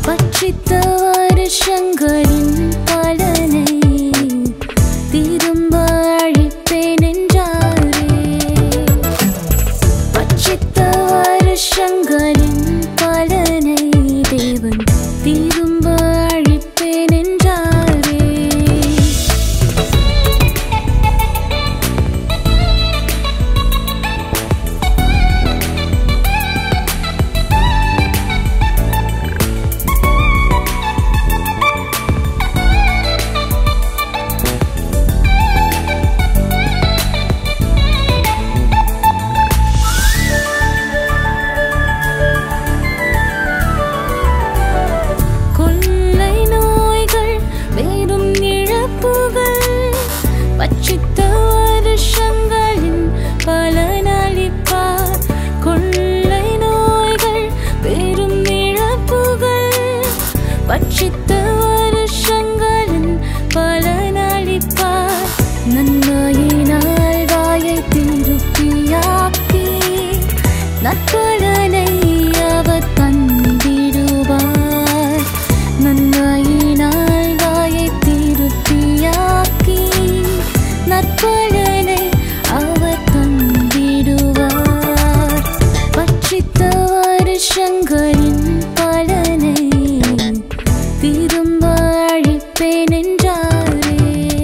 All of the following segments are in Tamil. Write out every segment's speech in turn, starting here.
பட்சித்த வருஷங்களின் பலனை திரும்ப அழிப்பேன் என்றாரே பட்சித்த வருஷங்களின் பலனை தேவன் திரும்ப அழிப்பேன் என்றாரே கொள்ளை நோய்கள் வெறும் இழப்புகள் பட்சித்த வருஷங்களின் பலனளிப்பார் கொள்ளை நோய்கள் வெறும் இழப்புகள் பட்சித்த வருஷங்களின் பலனளிப்பார் நன்மையினால் வாயை திருப்பியாக்கி நற்பலனை அவர் தந்திடுவார் நன்மையினால் வாயை திருப்பியாக்கி நற்பலனை அவர் தந்திடுவார் பட்சித்த வருஷங்களின் பலனை திரும்ப அழிப்பேன் என்றாரே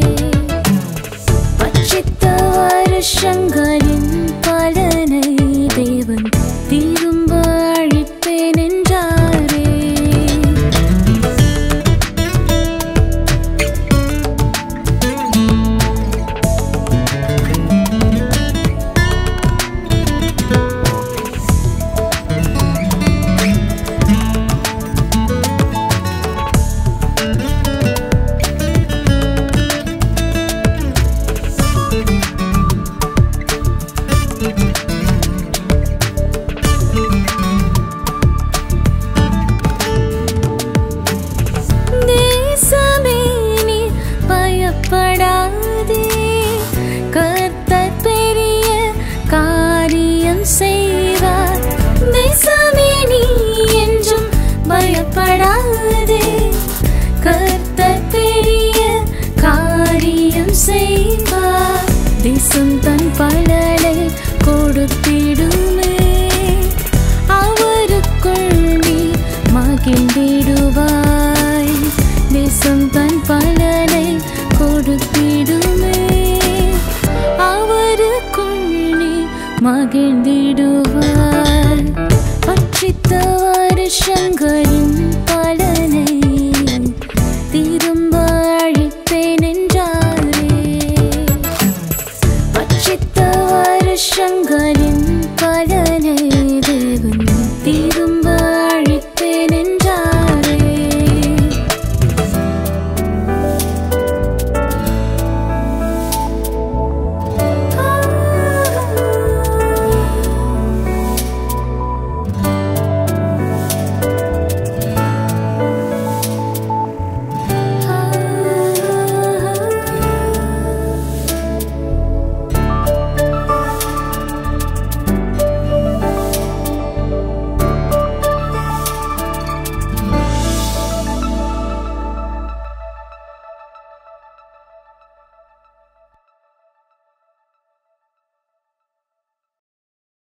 பட்சித்த வருஷங்களின் பலனை தேவன் திரும்ப அழிப்பேன் என்றாரே தேசமே நீ பயப்படாதே கர்த்தர் பெரிய காரியம் செய்வார் தேசமே நீ என்றும் பயப்படாதே கர்த்தர் பெரிய காரியம் செய்வார் தேசம் தன் பலனை கொடுத்திடுமே அவருக்குள் நீ மகிழ்ந்திடுவாய் தேசம் தன் பலனை கொடுத்திடுமே அவருக்குள் நீ மகிழ்ந்திடுவாய் பட்சித்த வருஷங்கள்